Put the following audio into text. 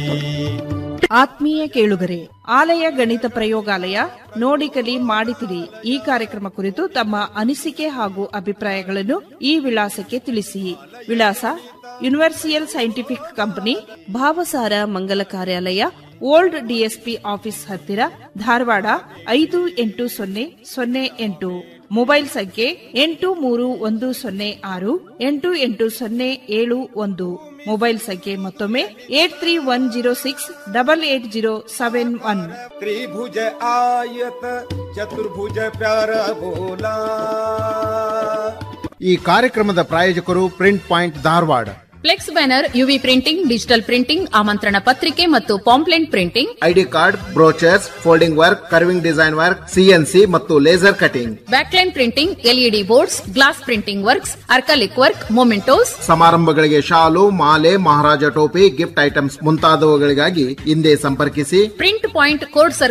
ಆತ್ಮೀಯ ಕೇಳುಗರೆ ಆಲಯ ಗಣಿತ ಪ್ರಯೋಗಾಲಯ ನೋಡಿ ಕಲಿ ಮಾಡಿ ತಿಳಿ ಈ ಕಾರ್ಯಕ್ರಮ ಕುರಿತು ತಮ್ಮ ಅನಿಸಿಕೆ ಹಾಗೂ ಅಭಿಪ್ರಾಯಗಳನ್ನು ಈ ವಿಳಾಸಕ್ಕೆ ತಿಳಿಸಿ ವಿಳಾಸ ಯೂನಿವರ್ಸಿಯಲ್ ಸೈಂಟಿಫಿಕ್ ಕಂಪನಿ ಭಾವಸಾರ ಮಂಗಲ ಕಾರ್ಯಾಲಯ ಓಲ್ಡ್ ಡಿಎಸ್ಪಿ ಆಫೀಸ್ ಹತ್ತಿರ ಧಾರವಾಡ ಐದು ಎಂಟು ಸೊನ್ನೆ ಸೊನ್ನೆ ಎಂಟು ಮೊಬೈಲ್ ಸಂಖ್ಯೆ ಎಂಟು ಮೂರು ಒಂದು ಸೊನ್ನೆ ಆರು ಎಂಟು ಎಂಟು ಸೊನ್ನೆ ಏಳು ಒಂದು ಮೊಬೈಲ್ ಸಂಖ್ಯೆ ಮತ್ತೊಮ್ಮೆ eight three one zero six double eight zero seven one त्रिभुज आयत चतुर्भुज प्यार बोला ಈ ಕಾರ್ಯಕ್ರಮದ ಪ್ರಾಯೋಜಕರು print point Dharwad flex banner UV printing digital printing ಆಮಂತ್ರಣ ಪತ್ರಿಕೆ ಮತ್ತು pamphlet printing ID card brochures folding work carving design work CNC ಮತ್ತು laser cutting backlit printing LED boards glass printing works acrylic work mementos ಸಮಾರಂಭಗಳಿಗೆ ಶಾಲು ಮಾಲೆ ಮಹಾರಾಜ ಟೋಪಿ gift items ಮುಂತಾದವುಗಳಿಗಾಗಿ ಹಿಂದೆ ಸಂಪರ್ಕಿಸಿ ಪ್ರಿಂಟ್ ಪಾಯಿಂಟ್ ಕೋಡ್